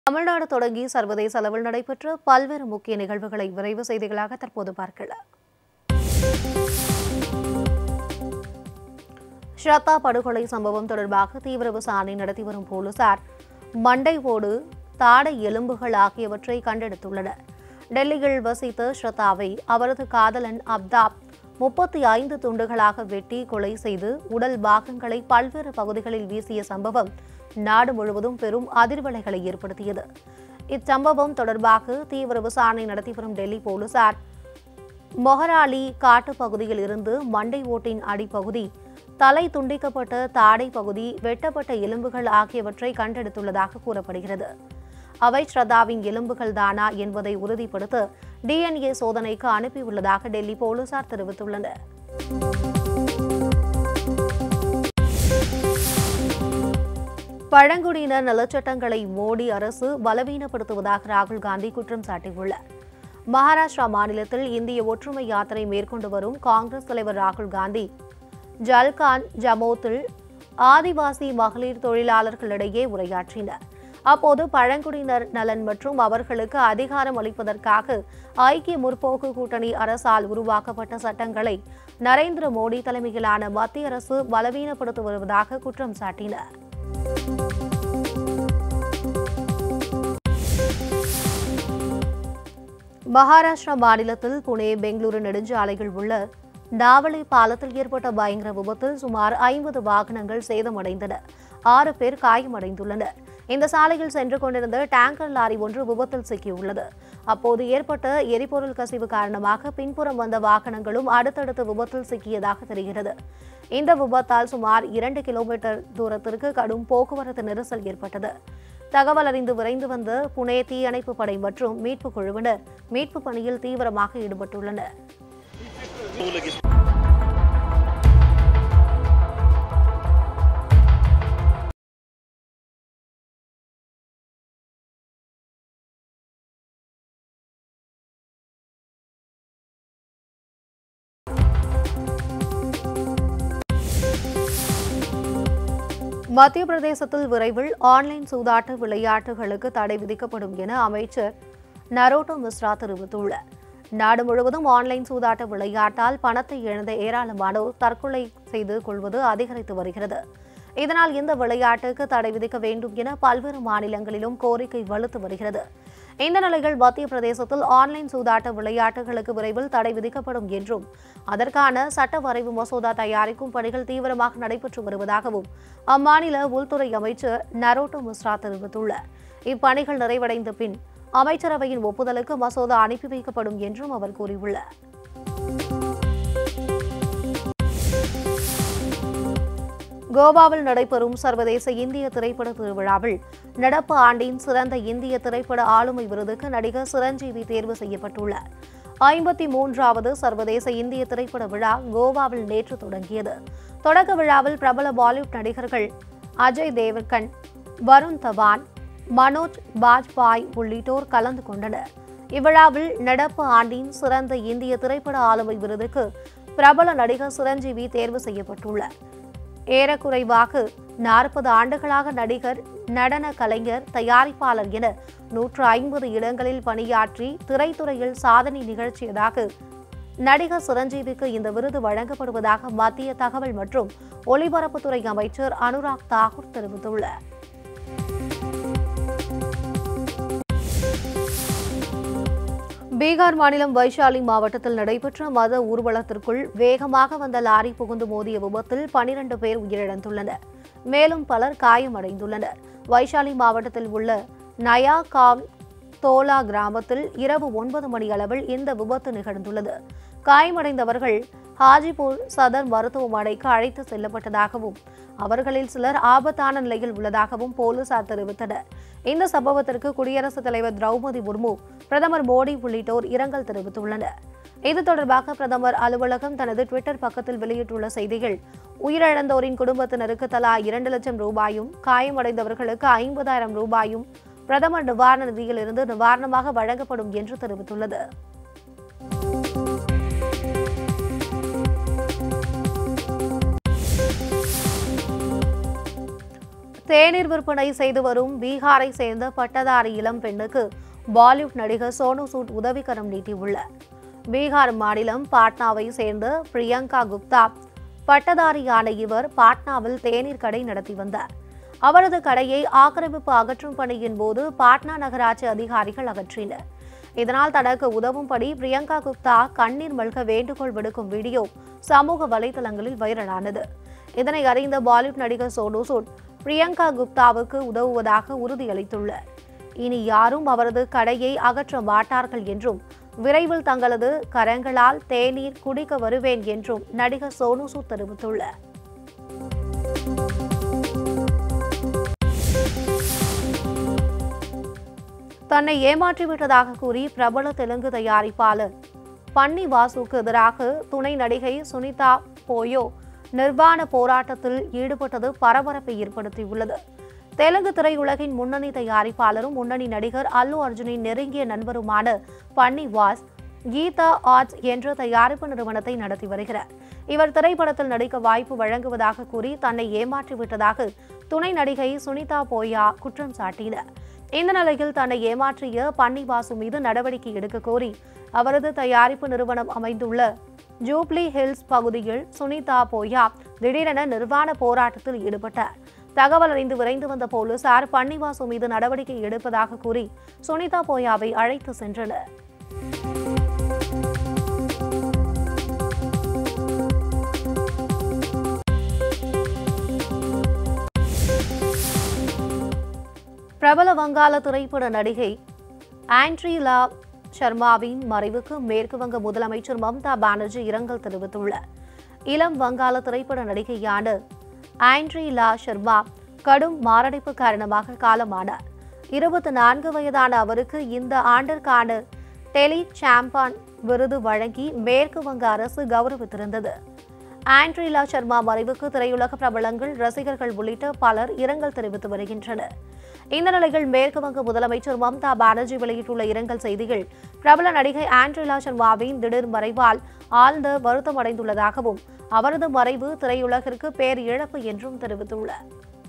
தமிழ்நாடு தொடங்கி சர்வதேச அளவில் நடைபெற்ற பல்வேறு முக்கிய நிகழ்வுகளை விரைவு செய்திகளாக தற்போது பார்க்கலாம் ஸ்ரத்தா படுகொலை சம்பவம் தொடர்பாக தீவிர விசாரணை நடத்தி வரும் போலீசார் மண்டை ஓடு தாடை எலும்புகள் ஆகியவற்றை கண்டெடுத்துள்ளனர் டெல்லியில் வசித்த ஸ்ரத்தாவை அவரது காதலன் அப்தாப் முப்பத்தி ஐந்து துண்டுகளாக வெட்டி கொலை செய்து உடல் பாகங்களை பல்வேறு பகுதிகளில் வீசிய சம்பவம் நாடு முழுவதும் பெரும் அதிர்வலைகளை ஏற்படுத்தியது இச்சம்பவம் தொடர்பாக தீவிர விசாரணை நடத்தி வரும் டெல்லி போலீசார் மொஹராலி காட்டு பகுதியில் இருந்து மண்டை ஓட்டின் அடிப்பகுதி தலை துண்டிக்கப்பட்ட தாடை பகுதி வெட்டப்பட்ட எலும்புகள் ஆகியவற்றை கண்டெடுத்துள்ளதாக கூறப்படுகிறது அவை ஸ்ரத்தாவின் எலும்புகள் தானா என்பதை உறுதிப்படுத்த டிஎன்ஏ சோதனைக்கு அனுப்பியுள்ளதாக டெல்லி போலீசார் தெரிவித்துள்ளனர் பழங்குடியினர் நலச்சட்டங்களை மோடி அரசு பலவீனப்படுத்துவதாக ராகுல் காந்தி குற்றம் சாட்டியுள்ளார் மகாராஷ்டிரா மாநிலத்தில் இந்திய ஒற்றுமை யாத்திரை மேற்கொண்டு வரும் காங்கிரஸ் தலைவர் ராகுல் காந்தி ஜல்கான் ஜமோத்தில் ஆதிவாசி மகளிர் தொழிலாளர்களிடையே உரையாற்றினார் அப்போது பழங்குடியினர் நலன் மற்றும் அவர்களுக்கு அதிகாரம் அளிப்பதற்காக ஐக்கிய முற்போக்கு கூட்டணி அரசால் உருவாக்கப்பட்ட சட்டங்களை நரேந்திர மோடி தலைமையிலான மத்திய அரசு பலவீனப்படுத்தி வருவதாக குற்றம் சாட்டினார் மகாராஷ்டிரா மாநிலத்தில் புனே பெங்களூரு நெடுஞ்சாலைகள் உள்ள நாவலை பாலத்தில் ஏற்பட்ட பயங்கர விபத்தில் சுமார் ஐம்பது வாகனங்கள் சேதமடைந்தன ஆறு பேர் காயமடைந்துள்ளனர் இந்த சாலையில் சென்று கொண்டிருந்த டேங்கர் லாரி ஒன்று விபத்தில் சிக்கியுள்ளது அப்போது ஏற்பட்ட எரிபொருள் கசிவு காரணமாக பின்புறம் வந்த வாகனங்களும் அடுத்தடுத்து விபத்தில் சிக்கியதாக தெரிகிறது இந்த விபத்தால் சுமார் இரண்டு கிலோமீட்டர் தூரத்திற்கு கடும் போக்குவரத்து நெரிசல் ஏற்பட்டது தகவல் அறிந்து விரைந்து வந்த புனே தீயணைப்பு படை மற்றும் மீட்புக் குழுவினர் மீட்புப் பணியில் தீவிரமாக ஈடுபட்டுள்ளனர் மத்திய பிரதேசத்தில் விரைவில் ஆன்லைன் சூதாட்ட விளையாட்டுகளுக்கு தடை விதிக்கப்படும் என அமைச்சர் நரோட்டோ மிஸ்ரா தெரிவித்துள்ளார் நாடு முழுவதும் ஆன்லைன் சூதாட்ட விளையாட்டால் பணத்தை இழந்த ஏராளமானோர் தற்கொலை செய்து கொள்வது அதிகரித்து வருகிறது இதனால் இந்த விளையாட்டுக்கு தடை விதிக்க வேண்டும் என பல்வேறு மாநிலங்களிலும் கோரிக்கை வலுத்து வருகிறது இந்த நிலையில் மத்திய பிரதேசத்தில் ஆன்லைன் சூதாட்ட விளையாட்டுகளுக்கு விரைவில் தடை விதிக்கப்படும் என்றும் அதற்கான சட்ட வரைவு மசோதா தயாரிக்கும் பணிகள் தீவிரமாக நடைபெற்று வருவதாகவும் அம்மாநில உள்துறை அமைச்சர் நரோட்டோ மிஸ்ரா தெரிவித்துள்ளார் இப்பணிகள் நிறைவடைந்த பின் அமைச்சரவையின் ஒப்புதலுக்கு மசோதா அனுப்பி வைக்கப்படும் என்றும் அவர் கூறியுள்ளார் கோவாவில் நடைபெறும் சர்வதேச இந்திய திரைப்பட திருவிழாவில் நடப்பு ஆண்டின் சிறந்த இந்திய திரைப்பட ஆளுமை விருதுக்கு நடிகர் சிரஞ்சீவி தேர்வு செய்யப்பட்டுள்ளார் ஐம்பத்தி மூன்றாவது சர்வதேச இந்திய திரைப்பட விழா கோவாவில் நேற்று தொடங்கியது தொடக்க விழாவில் பிரபல பாலிவுட் நடிகர்கள் அஜய் தேவர்கன் வருண் தவான் மனோஜ் பாஜ்பாய் உள்ளிட்டோர் கலந்து கொண்டனர் இவ்விழாவில் நடப்பு ஆண்டின் சிறந்த இந்திய திரைப்பட ஆளுமை விருதுக்கு பிரபல நடிகர் சிரஞ்சீவி தேர்வு செய்யப்பட்டுள்ளார் ஏறக்குறைவாக நாற்பது ஆண்டுகளாக நடிகர் நடன கலைஞர் தயாரிப்பாளர் என நூற்று ஐம்பது இடங்களில் பணியாற்றி திரைத்துறையில் சாதனை நிகழ்த்தியதாக நடிகர் சிரஞ்சீவிக்கு இந்த விருது வழங்கப்படுவதாக மத்திய தகவல் மற்றும் ஒலிபரப்புத்துறை அமைச்சர் அனுராக் தாக்கூர் தெரிவித்துள்ளார் பீகார் மாநிலம் வைஷாலி மாவட்டத்தில் நடைபெற்ற மத ஊர்வலத்திற்குள் வேகமாக வந்த லாரி புகுந்து மோதிய விபத்தில் பனிரண்டு பேர் உயிரிழந்துள்ளனர் மேலும் பலர் காயமடைந்துள்ளனர் வைஷாலி மாவட்டத்தில் உள்ள நயா காவ் தோலா கிராமத்தில் இரவு ஒன்பது மணி அளவில் இந்த விபத்து நிகழ்ந்துள்ளது காயமடைந்தவர்கள் ஹாஜிபூர் சதர் மருத்துவமனைக்கு அழைத்து செல்லப்பட்டதாகவும் அவர்களில் சிலர் ஆபத்தான நிலையில் உள்ளதாகவும் போலீசார் தெரிவித்தனர் இந்த சம்பவத்திற்கு குடியரசுத் தலைவர் திரௌபதி முர்மு பிரதமர் மோடி உள்ளிட்டோர் இரங்கல் தெரிவித்துள்ளனர் இது தொடர்பாக பிரதமர் அலுவலகம் தனது டுவிட்டர் பக்கத்தில் வெளியிட்டுள்ள செய்தியில் உயிரிழந்தோரின் குடும்பத்தினருக்கு தலா இரண்டு லட்சம் ரூபாயும் காயமடைந்தவர்களுக்கு ஐம்பதாயிரம் ரூபாயும் பிரதமர் நிவாரண நிதியிலிருந்து நிவாரணமாக வழங்கப்படும் என்று தெரிவித்துள்ளது தேநீர் விற்பனை செய்து வரும் பீகாரை சேர்ந்த பட்டதாரி இளம் பெண்ணுக்கு பாலிவுட் நடிகர் சோனு சூட் உதவிக்கரம் நீட்டியுள்ளார் பீகார் மாநிலம் பாட்னாவை சேர்ந்த பிரியங்கா குப்தா பட்டதாரியான இவர் பாட்னாவில் தேநீர் கடை நடத்தி வந்தார் அவரது கடையை ஆக்கிரமிப்பு அகற்றும் பணியின் போது பாட்னா நகராட்சி அதிகாரிகள் அகற்றினர் இதனால் தனக்கு உதவும்படி பிரியங்கா குப்தா கண்ணீர் மல்க வேண்டுகோள் விடுக்கும் வீடியோ சமூக வலைதளங்களில் வைரலானது இதனை அறிந்த பாலிவுட் நடிகர் சோனு சூட் பிரியங்கா குப்தாவுக்கு உதவுவதாக உறுதியளித்துள்ளார் இனி யாரும் அவரது கடையை அகற்ற மாட்டார்கள் என்றும் விரைவில் தங்களது கரங்களால் தேநீர் குடிக்க வருவேன் என்றும் நடிகர் சோனு சூட் தெரிவித்துள்ளார் தன்னை ஏமாற்றிவிட்டதாக கூறி பிரபல தெலுங்கு தயாரிப்பாளர் பன்னி வாசுக்கு எதிராக துணை நடிகை சுனிதா போயோ நிர்வாண போராட்டத்தில் ஈடுபட்டது பரபரப்பை ஏற்படுத்தியுள்ளது தெலுங்கு திரையுலகின் முன்னணி தயாரிப்பாளரும் முன்னணி நடிகர் அல்லு அர்ஜுனின் நெருங்கிய நண்பருமான பன்னி வாஸ் கீதா ஆர்ட்ஸ் என்ற தயாரிப்பு நிறுவனத்தை நடத்தி வருகிறார் இவர் திரைப்படத்தில் நடிக்க வாய்ப்பு வழங்குவதாக கூறி தன்னை ஏமாற்றிவிட்டதாக துணை நடிகை சுனிதா போயா குற்றம் சாட்டினார் இந்த நிலையில் தன்னை ஏமாற்றிய பன்னி வாசு மீது நடவடிக்கை எடுக்க கோரி அவரது தயாரிப்பு நிறுவனம் அமைந்துள்ள ஜூப்ளி ஹில்ஸ் பகுதியில் சுனிதா போயா திடீரென நிர்வாண போராட்டத்தில் ஈடுபட்டார் தகவல் அறிந்து விரைந்து வந்த போலீசார் பன்னிவாசு மீது நடவடிக்கை எடுப்பதாக கூறி சுனிதா போயாவை அழைத்து சென்றனர் பிரபல வங்காள திரைப்பட நடிகை ஆண்ட்ரிலா சர்மாவின் மறைவுக்கு மேற்கு வங்க முதலமைச்சர் மம்தா பானர்ஜி இரங்கல் தெரிவித்துள்ளார் இளம் வங்காள திரைப்பட நடிகையான ஆண்ட்ரிலா சர்மா கடும் மாரடைப்பு காரணமாக காலமானார் இருபத்தி நான்கு வயதான அவருக்கு இந்த ஆண்டிற்கான டெலி சாம்பான் விருது வழங்கி மேற்கு வங்க அரசு கௌரவித்திருந்தது ஆண்ட்ரிலா சர்மா மறைவுக்கு திரையுலக பிரபலங்கள் ரசிகர்கள் உள்ளிட்ட பலர் இரங்கல் தெரிவித்து வருகின்றனர் இந்த நிலையில் மேற்கு வங்க முதலமைச்சர் மம்தா பானர்ஜி வெளியிட்டுள்ள இரங்கல் செய்தியில் பிரபல நடிகை ஆண்ட்ரிலா சர்மாவின் திடீர் மறைவால் ஆழ்ந்த வருத்தம் அடைந்துள்ளதாகவும் அவரது மறைவு திரையுலகிற்கு பேர் இழப்பு என்றும் தெரிவித்துள்ளார்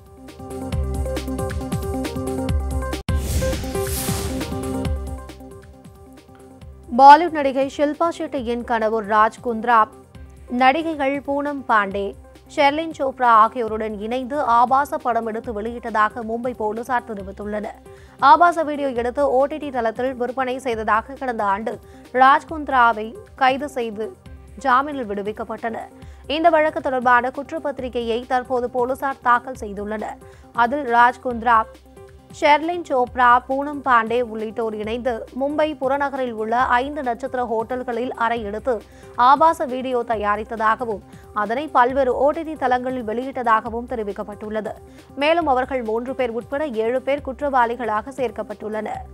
பாலிவுட் நடிகை ஷில்பா ஷெட்டியின் கணவர் ராஜ் குந்த்ரா நடிகைகள் பூனம் பாண்டே ஷெர்லின் சோப்ரா ஆகியோருடன் இணைந்து ஆபாச படம் எடுத்து வெளியிட்டதாக மும்பை போலீசார் தெரிவித்துள்ளனர் ஆபாச வீடியோ எடுத்து ஓடிடி தளத்தில் விற்பனை செய்ததாக கடந்த ஆண்டு ராஜ் குந்த்ராவை கைது செய்து ஜாமீனில் விடுவிக்கப்பட்டனர் இந்த வழக்கு தொடர்பான குற்றப்பத்திரிகையை தற்போது போலீசார் தாக்கல் செய்துள்ளனர் அதில் ராஜ் குந்த்ரா ஷெர்லின் சோப்ரா பூனம் பாண்டே உள்ளிட்டோர் இணைந்து மும்பை புறநகரில் உள்ள ஐந்து நட்சத்திர ஹோட்டல்களில் அறை எடுத்து ஆபாச வீடியோ தயாரித்ததாகவும் அதனை பல்வேறு ஓடிடி தளங்களில் வெளியிட்டதாகவும் தெரிவிக்கப்பட்டுள்ளது மேலும் அவர்கள் மூன்று பேர் உட்பட ஏழு பேர் குற்றவாளிகளாக சேர்க்கப்பட்டுள்ளனர்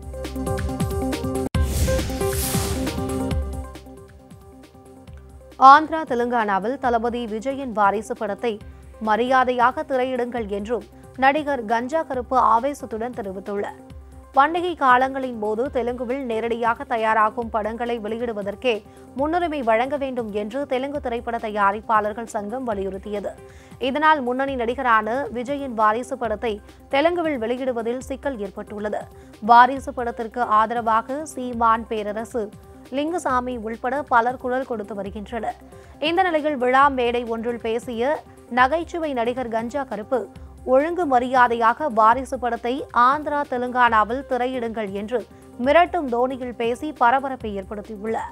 ஆந்திரா தெலுங்கானாவில் தளபதி விஜயின் வாரிசு படத்தை மரியாதையாக திரையிடுங்கள் என்றும் நடிகர் கஞ்சா கருப்பு ஆவேசத்துடன் தெரிவித்துள்ளார் பண்டிகை காலங்களின் போது தெலுங்குவில் நேரடியாக தயாராகும் படங்களை வெளியிடுவதற்கே முன்னுரிமை வழங்க வேண்டும் என்று தெலுங்கு திரைப்பட தயாரிப்பாளர்கள் சங்கம் வலியுறுத்தியது இதனால் முன்னணி நடிகரான விஜயின் வாரிசு படத்தை தெலுங்குவில் வெளியிடுவதில் சிக்கல் ஏற்பட்டுள்ளது வாரிசு படத்திற்கு ஆதரவாக சீமான் பேரரசு லிங்குசாமி உள்பட பலர் குரல் கொடுத்து வருகின்றனர் இந்த நிலையில் விழா மேடை ஒன்றில் பேசிய நகைச்சுவை நடிகர் கஞ்சா கருப்பு ஒழுங்கு மரியாதையாக வாரிசு படத்தை ஆந்திரா தெலுங்கானாவில் திரையிடுங்கள் என்று மிரட்டும் தோனியில் பேசி பரபரப்பை ஏற்படுத்தியுள்ளார்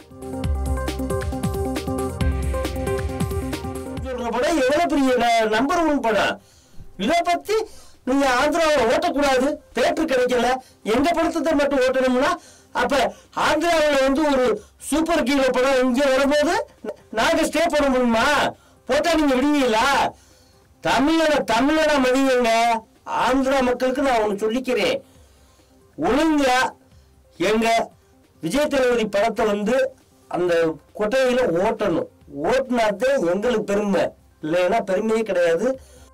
சொல்ற படம் எவ்வளவு பெரிய நம்பர் ஒன் படம் இதை பத்தி நீங்க ஆந்திராவை ஓட்டக்கூடாது தேட்டர் கிடைக்கல எங்க படத்தை மட்டும் ஓட்டணும்னா அப்ப ஆந்திராவில் வந்து ஒரு சூப்பர் ஹீரோ படம் இங்க வரும்போது நாங்க ஸ்டே பண்ண முடியுமா போட்டா நீங்க விடுவீங்களா தமிழன தமிழன மதியுங்க ஆந்திரா மக்களுக்கு நான் ஒண்ணு சொல்லிக்கிறேன் ஒழுங்கா எங்க விஜய் தளபதி படத்தை வந்து அந்த கொட்டையில ஓட்டணும் ஓட்டுனாதான் எங்களுக்கு பெருமை இல்லைன்னா பெருமையே கிடையாது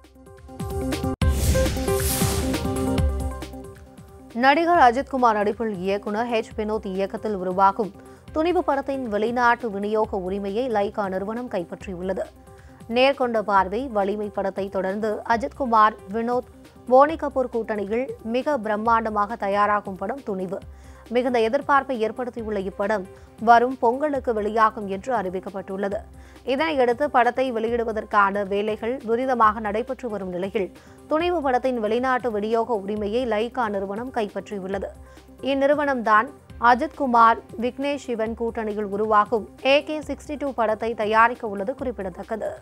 நடிகர் அஜித்குமார் நடிப்பில் இயக்குனர் ஹெச் வினோத் இயக்கத்தில் உருவாகும் துணிவு படத்தின் வெளிநாட்டு விநியோக உரிமையை லைகா நிறுவனம் கைப்பற்றியுள்ளது நேர்கொண்ட பார்வை வலிமை படத்தை தொடர்ந்து அஜித்குமார் வினோத் போனி கபூர் கூட்டணியில் மிக பிரம்மாண்டமாக தயாராகும் படம் துணிவு மிகுந்த எதிர்பார்ப்பை ஏற்படுத்தியுள்ள இப்படம் வரும் பொங்கலுக்கு வெளியாகும் என்று அறிவிக்கப்பட்டுள்ளது இதனையடுத்து படத்தை வெளியிடுவதற்கான வேலைகள் துரிதமாக நடைபெற்று வரும் நிலையில் துணிவு படத்தின் வெளிநாட்டு விநியோக உரிமையை லைகா நிறுவனம் கைப்பற்றியுள்ளது இந்நிறுவனம் தான் அஜித் குமார் விக்னேஷ் சிவன் கூட்டணியில் உருவாகும் ஏகே சிக்ஸ்டி டூ படத்தை தயாரிக்க உள்ளது குறிப்பிடத்தக்கது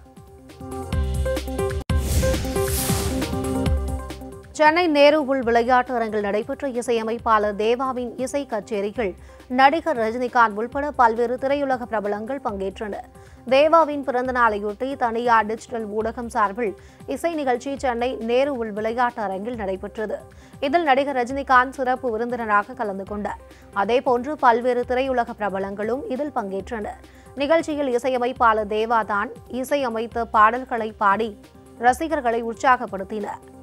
சென்னை நேரு உள் விளையாட்டு அரங்கில் நடைபெற்ற இசையமைப்பாளர் தேவாவின் இசை கச்சேரிகள் நடிகர் ரஜினிகாந்த் உள்பட பல்வேறு திரையுலக பிரபலங்கள் பங்கேற்றனர் தேவாவின் பிறந்த நாளையொட்டி தனியார் டிஜிட்டல் ஊடகம் சார்பில் இசை நிகழ்ச்சி சென்னை நேரு உள் விளையாட்டு அரங்கில் நடைபெற்றது இதில் நடிகர் ரஜினிகாந்த் சிறப்பு விருந்தினராக கலந்து கொண்டார் அதேபோன்று பல்வேறு திரையுலக பிரபலங்களும் இதில் பங்கேற்றனர் நிகழ்ச்சியில் இசையமைப்பாளர் தேவா தான் இசையமைத்த பாடல்களை பாடி ரசிகர்களை உற்சாகப்படுத்தினர்